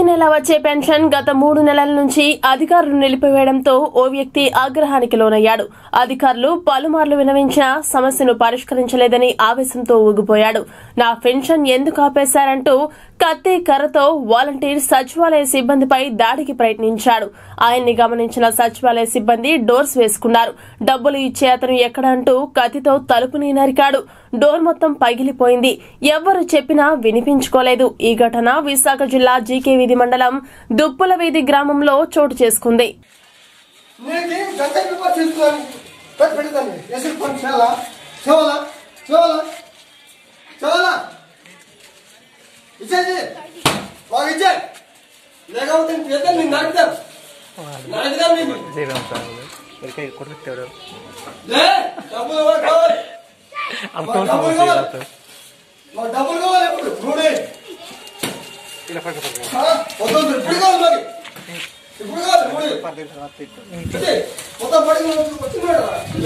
నెల వచ్చే పెన్షన్ గత మూడు నెలల నుంచి అధికారులు నిలిపివేయడంతో ఓ వ్యక్తి ఆగ్రహానికి లోనయ్యాడు అధికారులు పలుమార్లు వినవించినా సమస్యను పరిష్కరించలేదని ఆవేశంతో ఊగిపోయాడు నా పెన్షన్ ఎందుకు ఆపేశారంటూ కత్తి కర్రతో వాలంటీర్ సచివాలయ సిబ్బందిపై దాడికి ప్రయత్నించాడు ఆయన్ని గమనించిన సచివాలయ సిబ్బంది డోర్స్ వేసుకున్నారు డబ్బులు ఇచ్చే అతను ఎక్కడ అంటూ కత్తితో తలుపుని నరికాడు డోర్ మొత్తం పగిలిపోయింది ఎవ్వరు చెప్పినా వినిపించుకోలేదు ఈ ఘటన విశాఖ జిల్లా జీకే వీధి మండలం దుప్పుల వీధి గ్రామంలో చోటు చేసుకుంది నీకు గంట రూపాయలు తీసుకున్నాను పెట్టి పెడతాను ఎసురు పని చాలా చోలా చోలా చోలా ఇచ్చేది బాగా ఇచ్చే లేకపోతే చేద్దాం నేను నడుపుతాను నడుపుతాం నీకు శ్రీరామ్ సార్ ఇక్కడికి కొడుకుతాడు లే డబ్బులు ఎవరు కావాలి అనుకోవాలి డబ్బులు శ్రీరామ్ కావాలి సార్ మాకు డబ్బులు కావాలి ఎప్పుడు మూడే ఇలా పక్క పక్క వద్దు వద్దు, ఇప్పుడు కావాలి మరి ఇప్పుడు కావాలి మూడే ఇచ్చే మొత్తం పడి వచ్చినాడు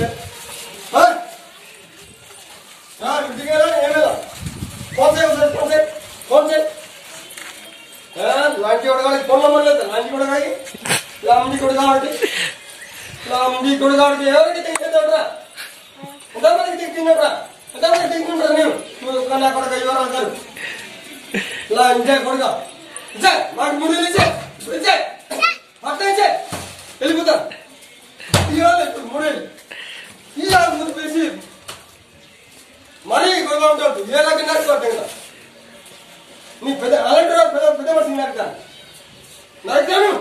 ఇంటికి कौन से उधर कौन से कौन से लांची కొడగాలి ఫోన్ నంబర్ లేదు లాంచి కొడగాలి లాంచి కొడగాలి లాంచి కొడగాలి ఎవరికి తెచ్చేదోడ్రా ఎంతమందికి తెచ్చిందోడ్రా ఎంతమందికి తెచ్చిండ్రా నేను నువ్వు కన్నా కొడక ఎవరు అంటారు లాంచే కొడగా ఇచ్చే మాకు మూడు ఇచ్చే ఇచ్చే అట్లా ఇచ్చే వెళ్ళిపోతా ఇవ్వాలి ఇప్పుడు మూడేళ్ళు ఇవ్వాలి ముందు పిలిచి మరీ గొడవ ఉంటుంది ఏ రకం నడుచుకోవట్టు కదా నీ పెద్ద అలాంటి వాడు పెద్ద పెద్ద మనిషి నడుతాను నడుతాను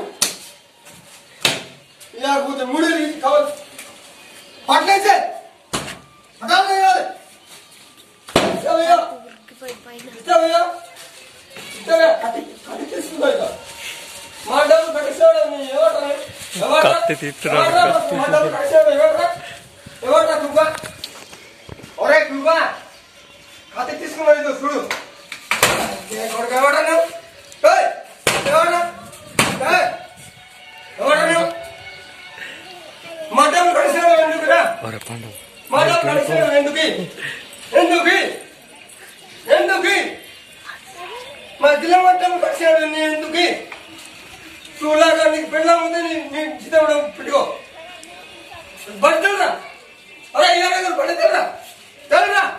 ఇలా పోతే మూడేళ్ళు కావాలి పట్లేసే పటాలు వేయాలి ఇస్తావయ్యా ఇస్తావయ్యా ఇస్తావయ్యా కట్టి కట్టి తీసుకుందా ఇక మా డబ్బు కట్టిస్తాడు నీ ఎవరు కత్తి తీస్తున్నాడు, కత్తి మా డబ్బు కట్టిస్తాడు ఎవరు ఎవరు నువ్వా ఒరే నువ్వా కత్తి తీసుకున్నావు ఇదో చూడు ఏ కొడుకు ఎవడా నువ్వు ఏయ్, ఎవడా ఏయ్, ఎవడా నువ్వు మా డబ్బు కట్టిస్తాడు ఎందుకురా ఒరే పండు మాట కలిసాడు ఎందుకు ఎందుకు ఎందుకు మా జిల్లా మొత్తం కలిసాడు నీ ఎందుకు చూలాగా నీకు పెళ్ళ ముందే నీ నీ చిత్తం పెట్టుకో బట్టలురా అరే ఇలా బండి తెలరా తెలరా